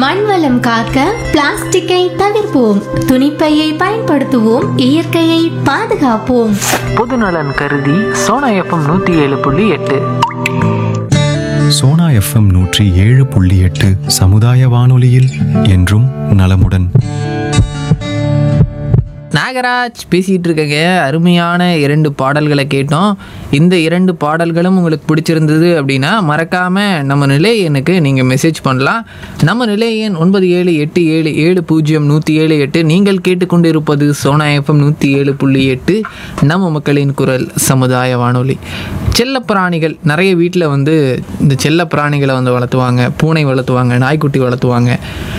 மண்வளம் காக்க பிளாஸ்டிக்கை தவிர்ப்போம் துணிப்பையை பயன்படுத்துவோம் இயற்கையை பாதுகாப்போம் பொதுநலன் கருதி சோனா எஃப்எம் நூற்றி ஏழு புள்ளி எட்டு சோனா எஃப்எம் நூற்றி ஏழு புள்ளி எட்டு சமுதாய வானொலியில் என்றும் நலமுடன் நாகராஜ் பேசிகிட்டு இருக்கங்க அருமையான இரண்டு பாடல்களை கேட்டோம் இந்த இரண்டு பாடல்களும் உங்களுக்கு பிடிச்சிருந்தது அப்படின்னா மறக்காமல் நம்ம நிலை எண்ணுக்கு நீங்கள் மெசேஜ் பண்ணலாம் நம்ம நிலை எண் ஒன்பது ஏழு எட்டு ஏழு ஏழு பூஜ்ஜியம் நூற்றி ஏழு எட்டு நீங்கள் கேட்டுக்கொண்டிருப்பது சோனா எஃப்எம் நூற்றி ஏழு புள்ளி எட்டு நம்ம மக்களின் குரல் சமுதாய வானொலி செல்லப்பிராணிகள் நிறைய வீட்டில் வந்து இந்த செல்லப்பிராணிகளை வந்து வளர்த்துவாங்க பூனை வளர்த்துவாங்க நாய்க்குட்டி வளர்த்துவாங்க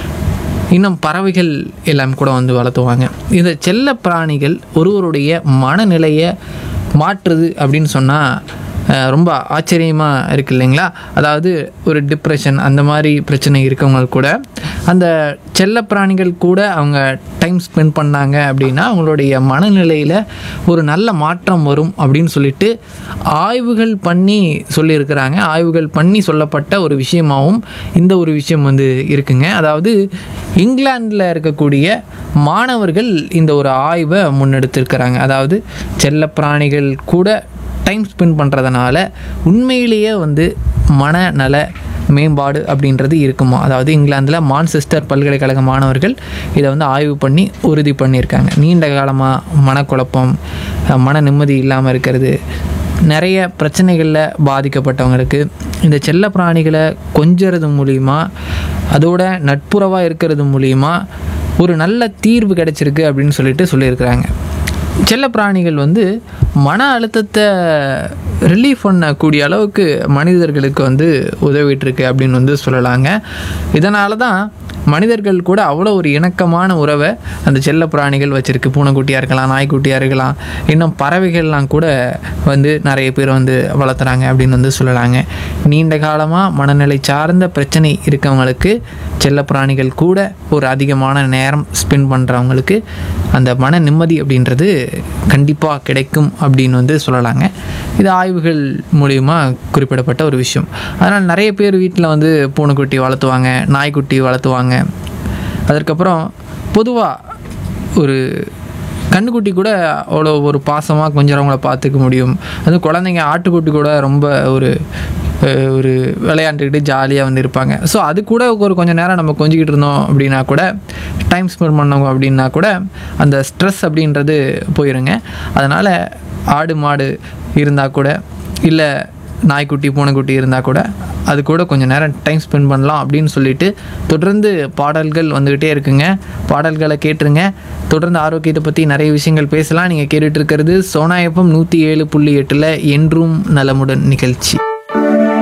இன்னும் பறவைகள் எல்லாம் கூட வந்து வளர்த்துவாங்க இந்த செல்ல பிராணிகள் ஒருவருடைய மனநிலையை மாற்றுது அப்படின்னு சொன்னால் ரொம்ப ஆச்சரியமாக இருக்கு இல்லைங்களா அதாவது ஒரு டிப்ரெஷன் அந்த மாதிரி பிரச்சனை இருக்கவங்க கூட அந்த செல்ல பிராணிகள் கூட அவங்க டைம் ஸ்பெண்ட் பண்ணாங்க அப்படின்னா அவங்களுடைய மனநிலையில் ஒரு நல்ல மாற்றம் வரும் அப்படின்னு சொல்லிட்டு ஆய்வுகள் பண்ணி சொல்லியிருக்கிறாங்க ஆய்வுகள் பண்ணி சொல்லப்பட்ட ஒரு விஷயமாகவும் இந்த ஒரு விஷயம் வந்து இருக்குங்க அதாவது இங்கிலாந்தில் இருக்கக்கூடிய மாணவர்கள் இந்த ஒரு ஆய்வை முன்னெடுத்திருக்கிறாங்க அதாவது செல்லப்பிராணிகள் கூட டைம் ஸ்பெண்ட் பண்ணுறதுனால உண்மையிலேயே வந்து மனநல மேம்பாடு அப்படின்றது இருக்குமா அதாவது இங்கிலாந்தில் மான்செஸ்டர் பல்கலைக்கழக மாணவர்கள் இதை வந்து ஆய்வு பண்ணி உறுதி பண்ணியிருக்காங்க நீண்ட காலமாக மனக்குழப்பம் அஹ், மன நிம்மதி இல்லாமல் இருக்கிறது நிறைய பிரச்சனைகளில் பாதிக்கப்பட்டவங்களுக்கு இந்த செல்ல பிராணிகளை கொஞ்சறது மூலிமா அதோட நட்புறவாக இருக்கிறது மூலிமா ஒரு நல்ல தீர்வு கிடைச்சிருக்கு அப்படின்னு சொல்லிட்டு சொல்லியிருக்கிறாங்க செல்ல பிராணிகள் வந்து மன அழுத்தத்தை ரிலீஃப் பண்ணக்கூடிய அளவுக்கு மனிதர்களுக்கு வந்து உதவிட்டு இருக்கு அப்படின்னு வந்து சொல்லலாங்க இதனால தான் மனிதர்கள் கூட அவ்வளோ ஒரு இணக்கமான உறவை அந்த செல்ல பிராணிகள் வச்சுருக்கு பூனைக்குட்டியாக இருக்கலாம் நாய்க்குட்டியாக இருக்கலாம் இன்னும் பறவைகள்லாம் கூட வந்து நிறைய பேர் வந்து வளர்த்துறாங்க அப்படின்னு வந்து சொல்லலாங்க நீண்ட காலமாக மனநிலை சார்ந்த பிரச்சனை இருக்கவங்களுக்கு செல்ல பிராணிகள் கூட ஒரு அதிகமான நேரம் ஸ்பெண்ட் பண்ணுறவங்களுக்கு அந்த மன நிம்மதி அப்படின்றது கண்டிப்பாக கிடைக்கும் அப்படின்னு வந்து சொல்லலாங்க இது ஆய்வுகள் மூலிமா குறிப்பிடப்பட்ட ஒரு விஷயம் அதனால் நிறைய பேர் வீட்டில் வந்து பூனைக்குட்டி வளர்த்துவாங்க நாய்க்குட்டி வளர்த்துவாங்க அதற்கப்புறம் பொதுவாக ஒரு கண்ணுக்குட்டி கூட அவ்வளோ ஒரு பாசமாக கொஞ்சம் அவங்கள பார்த்துக்க முடியும் அது குழந்தைங்க ஆட்டுக்குட்டி கூட ரொம்ப ஒரு அஹ், ஒரு விளையாண்டுக்கிட்டு ஜாலியாக வந்து இருப்பாங்க ஸோ அது கூட ஒரு கொஞ்சம் நேரம் நம்ம கொஞ்சிக்கிட்டு இருந்தோம் அப்படின்னா கூட டைம் ஸ்பெண்ட் பண்ணோம் அப்படின்னா கூட அந்த ஸ்ட்ரெஸ் அப்படின்றது போயிருங்க அதனால் ஆடு மாடு இருந்தால் கூட இல்லை நாய்க்குட்டி பூனைக்குட்டி இருந்தால் கூட அது கூட கொஞ்சம் நேரம் டைம் ஸ்பெண்ட் பண்ணலாம் அப்படின்னு சொல்லிட்டு தொடர்ந்து பாடல்கள் வந்துக்கிட்டே இருக்குங்க பாடல்களை கேட்டுருங்க தொடர்ந்து ஆரோக்கியத்தை பற்றி நிறைய விஷயங்கள் பேசலாம் நீங்கள் கேட்டுட்டு இருக்கிறது சோனா எஃப்எம் நூற்றி ஏழு புள்ளி எட்டில் என்றும் நலமுடன் நிகழ்ச்சி